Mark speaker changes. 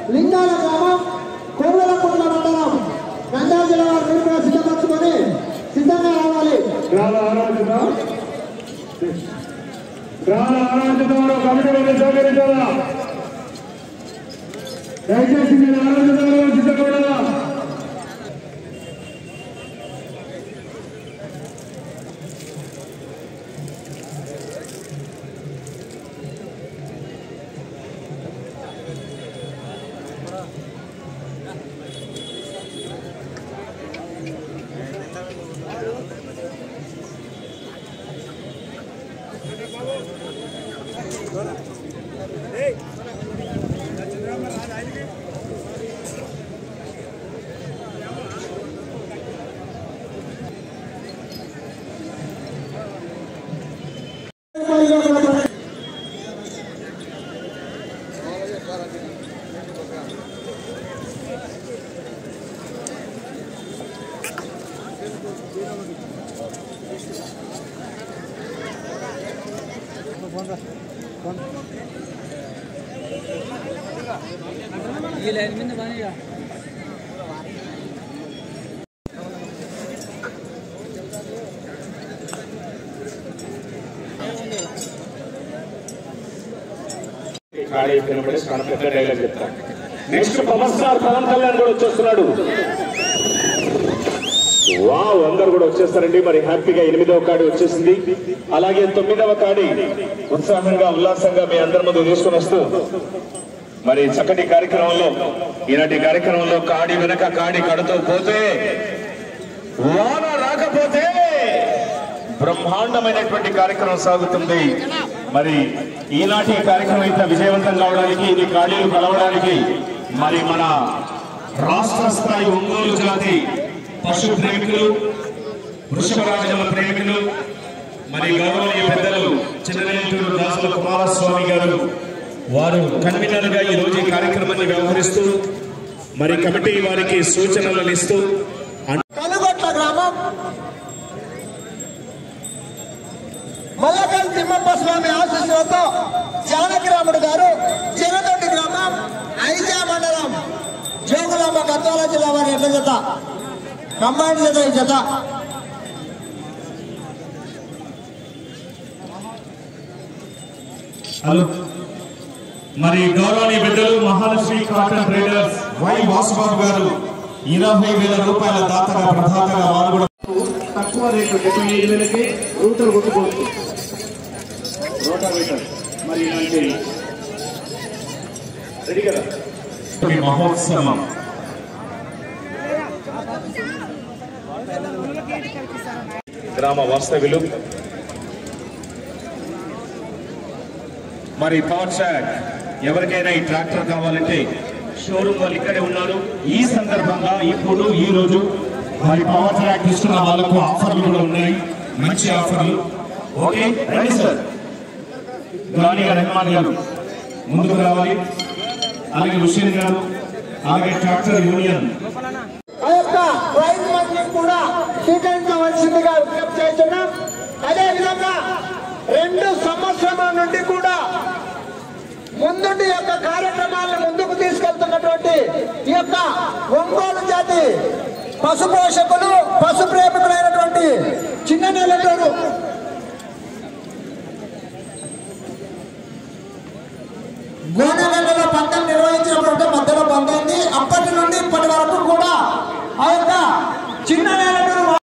Speaker 1: లింగాల గ్రామం కోవెలకుంట్ల మండలం నంద్యాల జిల్లా వారు మీరు కూడా సిద్ధపరచుకొని సిద్ధంగా రావాలి
Speaker 2: గ్రామ ఆరాధన గ్రామ ఆరాధన కమిటీ వారిని సహకరించాలా దయచేసి మీరు ఆరాధన సిద్ధపడాలా
Speaker 3: ఈ లైన్ మీద బాగా
Speaker 4: ఖాళీ కనబడి చాలా పెద్ద డైలాగ్ చెప్తాను next power star Pawan Kalyan కూడా వచ్చేస్తున్నాడు వావ్ అందరు కూడా వచ్చేస్తారండి మరి హ్యాపీగా ఎనిమిదవ కాడి వచ్చేసింది అలాగే తొమ్మిదవ కాడి ఉత్సాహంగా ఉల్లాసంగా మీ అందరి ముందు తీసుకుని వస్తూ మరి చక్కటి కార్యక్రమంలో ఈనాటి కార్యక్రమంలో కాడి వెనక కాడి కడుతూ పోతే వాన రాకపోతే బ్రహ్మాండమైనటువంటి కార్యక్రమం సాగుతుంది మరి ఈనాటి కార్యక్రమం ఇంత విజయవంతం కావడానికి ఇది ఖాళీలు కలవడానికి మరి మన రాష్ట్ర స్థాయి ఒంగోలు జాతి పశు ప్రేమికులు వృషభరాజుల ప్రేమికులు మరి గౌరవనీయ పెద్దలు చిన్ననేటూరు రాజుల కుమారస్వామి గారు వారు కన్వీనర్ గా ఈ రోజు ఈ కార్యక్రమాన్ని వ్యవహరిస్తూ మరి కమిటీ వారికి సూచనలను ఇస్తూ
Speaker 1: కలుగొట్ల గ్రామం మల్లకల్ తిమ్మప్ప స్వామి ఆశీస్సులతో జానకిరాముడు గారు చిరదొడ్డి గ్రామం ఐజా మండలం జోగులాంబ గద్వాల జిల్లా వారి ఎడ్ల జత కంబైన్ జత ఈ జత
Speaker 4: హలో మరి గౌరవనీయ పెద్దలు Mahalakshmi cotton traders Y Vasubabu garu ఇరవై వేల రూపాయల దాతగా ప్రధాతగా వారు కూడా
Speaker 2: తక్కువ రేటు డెబ్బై ఐదు వేలకి రూటర్ కొట్టుకోవచ్చు రోటావేటర్ మరి ఇలాంటి రెడీ కదా
Speaker 4: ఈ మహోత్సవం గ్రామ వాస్తవ్యులు మరి పవర్ ట్రాక్ ఎవరికైనా ఈ ట్రాక్టర్ కావాలంటే షోరూమ్ వాళ్ళు ఇక్కడే ఉన్నారు ఈ సందర్భంగా ఇప్పుడు ఈ రోజు మరి పవర్ ట్రాక్ ఇస్తున్న వాళ్ళకు ఆఫర్లు కూడా ఉన్నాయి మంచి ఆఫర్లు ఓకే రండి సార్ గాని రెహమాన్ గారు ముందుకు రావాలి అలాగే హుషేన్ గారు అలాగే ట్రాక్టర్ యూనియన్
Speaker 1: ఆ యొక్క ప్రైజ్ మనీ కూడా స్వీకరించవలసిందిగా విజ్ఞప్తి చేస్తున్నాం అదేవిధంగా రెండు సంవత్సరాల నుండి కూడా ముందుండి యొక్క కార్యక్రమాలను ముందుకు తీసుకెళ్తున్నటువంటి ఈ యొక్క ఒంగోలు జాతి పశు పోషకులు పశు ప్రేమికులైనటువంటి చిన్న నెల్లూరు గోనెగండలో పంటలు నిర్వహించినప్పుడు మధ్యలో బంద్ అయింది అప్పటి నుండి ఇప్పటి వరకు కూడా ఆ యొక్క చిన్న నేల